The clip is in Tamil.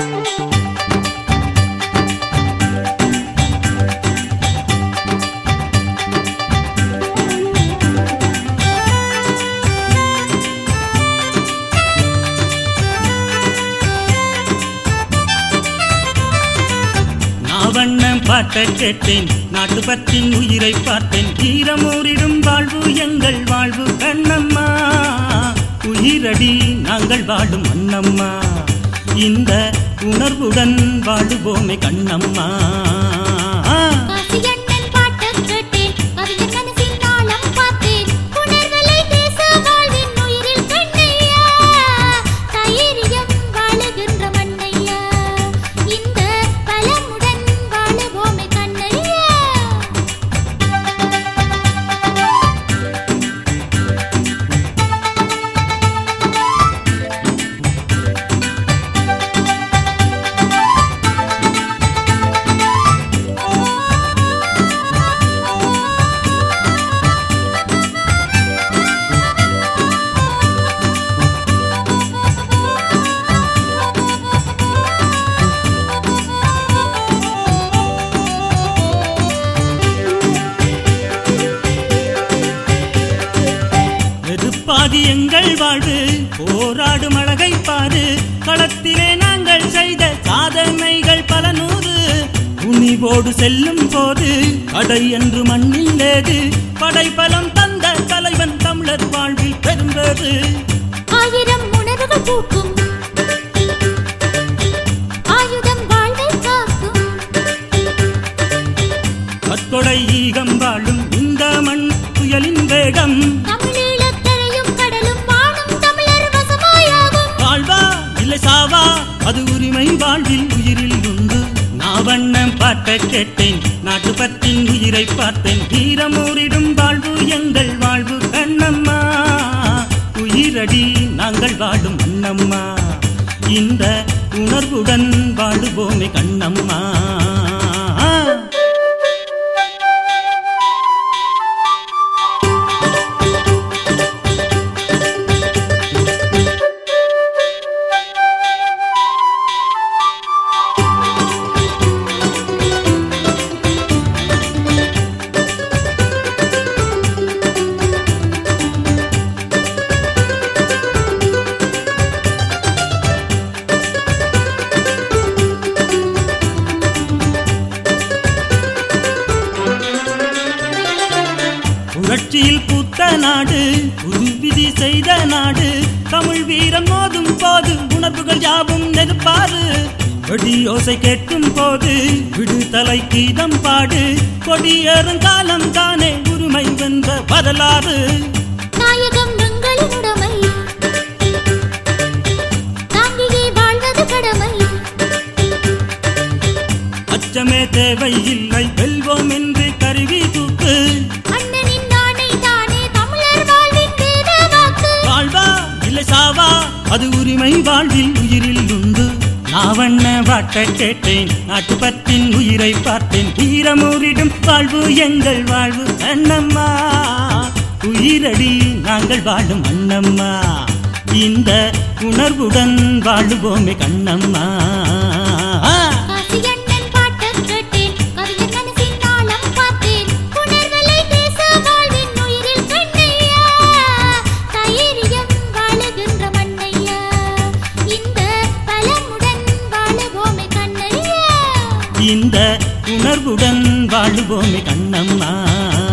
நாவண்ணம் பாட்ட கேட்டேன் நாட்டு பற்றின் உயிரை பார்த்தேன் ஈரமூரிடும் வாழ்வு எங்கள் வாழ்வு கண்ணம்மா உயிரடி நாங்கள் வாழும் அண்ணம்மா இந்த உணர்வுடன் வாழுவோமே கண்ணம்மா காசியண்ணன் பாட்டக் கேட்டேன், கவிஞர் மனசின் ஆழம் பார்த்தேன். உணர்வலை தேச வாழ்வின் உயிரில் கண்ணையா. தைரியம் வாழுகின்ற மண்ணையா. இந்த பலமுடன் வாழுவோமே கண்ணையா. வெறுப்பாதி எங்கள் வாழ்வு போராடும் அழகை பாரு களத்திலே நாங்கள் செய்த சாதனைகள் பல நூறு துணிவோடு செல்லும் போது கடை என்று மண்ணில் ஏது படைபலம் தந்த தலைவன் தமிழர் வாழ்வில் பெரும்பேறு ஆயிரம் உணர்வுகள் பூக்கும் ஆயுதம் வாழ்வை காக்கும் கத்தொடை ஈகம் வாழும் இந்த மண் புயலின் வேகம் தமிழீழக்கரையும் கடலும் வாழும் தமிழர் வசமாயாகும் வாழ்வா இல்லை சாவா அது உரிமை வாழ்வில் உயிரில் உண்டு நாவண்ணம் பாட்ட கேட்டேன் நாட்டு பற்றின் உயிரை பார்த்தேன் வீரமூரிடும் வாழ்வு எங்கள் வாழ்வு கண்ணம்மா உயிரடி நாங்கள் வாழும் அண்ணம்மா இந்த உணர்வுடன் வாழுவோமே கண்ணம்மா புரட்சியில் பூத்த நாடு புது விதி செய்த நாடு தமிழ் வீரம் மோதும் போது உணர்வுகள் யாவும் நெருப்பாறு கொடியோசை கேட்கும் போது விடுதலை கீதம் பாடு கொடியேறும் காலம் தானே உரிமை வென்ற வரலாறு நாயகம் எங்களின் உடைமை தாங்கியே வாழ்வது கடமை அச்சமே தேவையில்லை வெல்வோம் என்று கருவி தூக்கு அண்ணனின் நாணை தானே தமிழர் வாழ்வின் வேத வாக்கு வாழ்வா இல்லை சாவா அது உரிமை வாழ்வில் உயிரில் உண்டு நாவண்ண வாட்ட கேட்டேன் நாட்டு பற்றின் உயிரை பார்த்தேன் வீரமூரிடும் வாழ்வு எங்கள் வாழ்வு அண்ணம்மா உயிரடி நாங்கள் வாழும் அண்ணம்மா இந்த உணர்வுடன் வாழுவோமே கண்ணம்மா காசியண்ணன் பாட்டக் கேட்டேன், கவிஞர் மனசின் ஆழம் பார்த்தேன். உணர்வலை தேச வாழ்வின் உயிரில் கண்ணையா. தைரியம் வாழுகின்ற மண்ணையா. இந்த பலமுடன் வாழுவோமே கண்ணையா இந்த உணர்வுடன் வாழுவோமே கண்ணம்மா